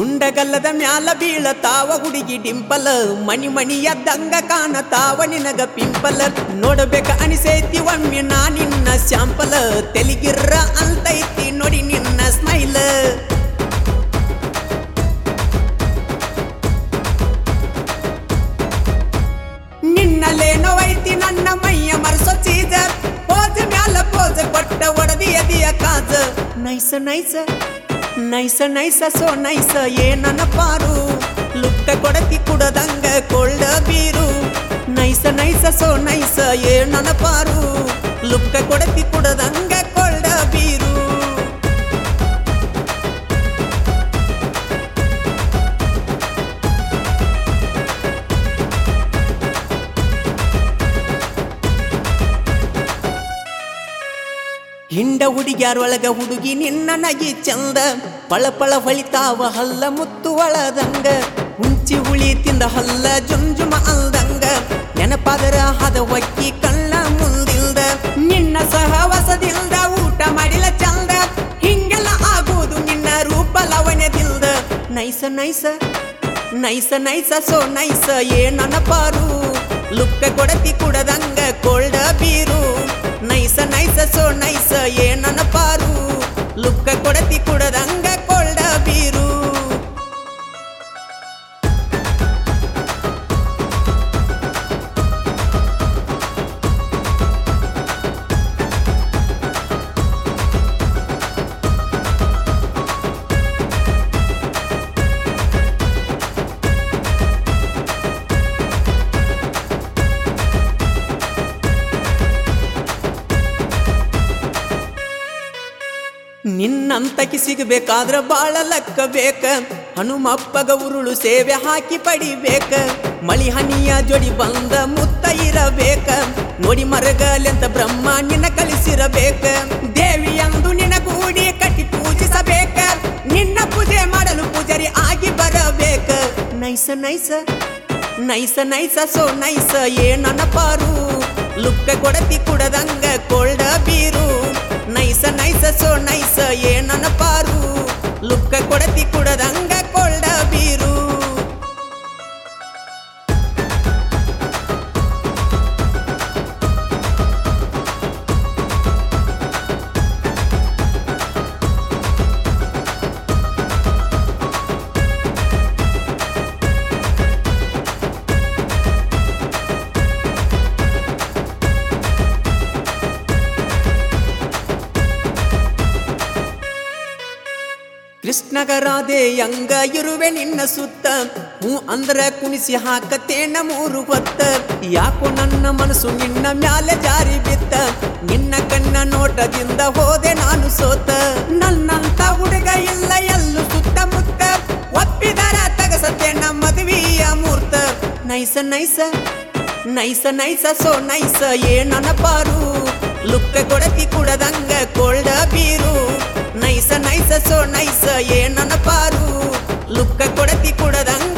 ಗುಂಡಗಲ್ಲದ ಮ್ಯಾಲ ಬೀಳತಾವ ಹುಡುಗಿ ಡಿಂಪಲ ಮಣಿ ಮಣಿಯದ್ದಂಗ ಕಾಣತಾವ ನಿನಗ ಪಿಂಪಲ ನೋಡಬೇಕ ಅನಿಸೈತಿ ಒಮ್ಮೆ ನಾ ನಿನ್ನ ಸ್ಯಾಂಪಲ ತೆಲಿಗಿರ್ರ ಅಂತೈತಿ ನೋಡಿ ನಿನ್ನ ಸ್ಮೈಲ ನಿನ್ನಲ್ಲೇನೋ ಐತಿ ನನ್ನ ಮೈಯ ಮರ್ಸೋ ಚೀಜ ಪೋಜ ಮ್ಯಾಲ ಪೋಜ ಕೊಟ್ಟ ಒಡದಿ ಎದಿಯ ಕಾಜ ನೈಸ ನೈಸ ನೈಸ ನೈಸ ಸೋ ನೈಸ ಏನನ ಪಾರು ಲುಕ್ಕ ಕೊಡತಿ ಕುಡದಂಗ ಕೊಳ್ಳ ಬೀರು ನೈಸ ನೈಸ ಸೋ ನೈಸ ಏನನ ಪಾರು ಲುಕ್ಕ ಕೊಡತಿ ಕುಡದಂಗ ಕೊಳ್ಳ ಬೀರು ಹಿಂಡ ಹುಡುಗ್ಯಾರೊಳಗ ಹುಡುಗಿ ನಿನ್ನ ನಗಿ ಚಂದ ಪಳಪಳ ಹೊಳಿತಾವ ಹಲ್ಲ ಮುತ್ತು ಒಳದಂಗ ಹುಂಚಿ ಹುಳಿ ತಿಂದ ಹಲ್ಲ ಜುಂಜುಮ ಅಲ್ದಂಗ ನೆನಪಾದರ ಹದ ಹೊಕ್ಕಿ ಕಳ್ಳ ಮುಂದಿಲ್ದ ನಿನ್ನ ಸಹವಾಸದಿಂದ ಊಟ ಮಾಡಿಲ್ಲ ಚಂದ ಹಿಂಗೆಲ್ಲ ಆಗುವುದು ನಿನ್ನ ರೂಪ ಲವಣ್ಯದಿಲ್ದ ನೈಸ ನೈಸ ನೈಸ ನೈಸ ಸೋ ನೈಸ ಏನನ ಪಾರು ಲುಕ್ಕ ಕೊಡತಿ ಕುಡದಂಗ ಕೋಲ್ಡ ಬೀರು ನೈಸ ನೈಸ ಸೋ ನೈಸ ಏನನ ಪಾರು ಲುಕ್ಕ ಕೊಡತಿ ಕುಡದಂಗ ಕೋಲ್ಡ ಬೀರು ನಿನ್ನಂತಕಿ ಸಿಗಬೇಕಾದ್ರ ಬಾಳ ಲಕ್ಕ ಬೇಕ ಹನುಮಪ್ಪಗ ಉರುಳು ಸೇವೆ ಹಾಕಿ ಪಡಿಬೇಕ ಮಳಿ ಹನಿಯ ಜೋಡಿ ಬಂದ ಮುತ್ತ ಇರಬೇಕ ನೋಡಿ ಮರಗಲೆಂತ ಬ್ರಹ್ಮ ನಿನ್ನ ಕಳಿಸಿರಬೇಕ ದೇವಿಯಂದು ನಿನ್ನ ಗೂಡಿ ಕಟ್ಟಿ ಪೂಜಿಸಬೇಕ ನಿನ್ನ ಪೂಜೆ ಮಾಡಲು ಪೂಜಾರಿ ಆಗಿ ಬರಬೇಕ ನೈಸ ನೈಸ ನೈಸ ನೈಸ ಸೋ ನೈಸ ಏನನ ಪಾರು ಲುಕ್ಕ ಕೊಡತಿ ಕುಡದಂಗ ಕೋಲ್ಡ ಬೀರು ನೈಸ ನೈಸ ಸೋ ನೈಸ ಏನನ ಪಾರು ಲುಕ್ಕ ಕೊಡತಿ ಕುಡದಂಗ ಕೋಲ್ಡ ಬೀರು ಕೃಷ್ಣಗರಾದೆ ಅಂಗ ಇರುವೆ ನಿನ್ನ ಸುತ್ತ ಹೂ ಅಂದ್ರ ಕುಣಿಸಿ ಹಾಕತೇನ ಮೂರು ಹೊತ್ತ ಯಾಕೋ ನನ್ನ ಮನಸ್ಸು ನಿನ್ನ ಮ್ಯಾಲೆ ಜಾರಿ ಬಿತ್ತ ನಿನ್ನ ಕಣ್ಣ ನೋಟದಿಂದ ಹೋದೆ ನಾನು ಸೋತ ನನ್ನಂತ ಹುಡುಗ ಇಲ್ಲ ಎಲ್ಲೂ ಸುತ್ತಮುತ್ತ ಒಪ್ಪಿದರ ತಗಸತೇನ ಮದುವೆಯ ಮೂರ್ತ ನೈಸ ನೈಸ ನೈಸ ನೈಸ ಸೋ ನೈಸ ಏನನ ಪಾರು ಲುಕ್ಕ ಕೊಡತಿ ಕುಡದಂಗ ಕೋಲ್ಡ ಬೀರು ನೈಸ ನೈಸ ಸೋ ನೈಸ ಏನನ ಪಾರು ಲುಕ್ಕ ಕೊಡತಿ ಕುಡದಂಗ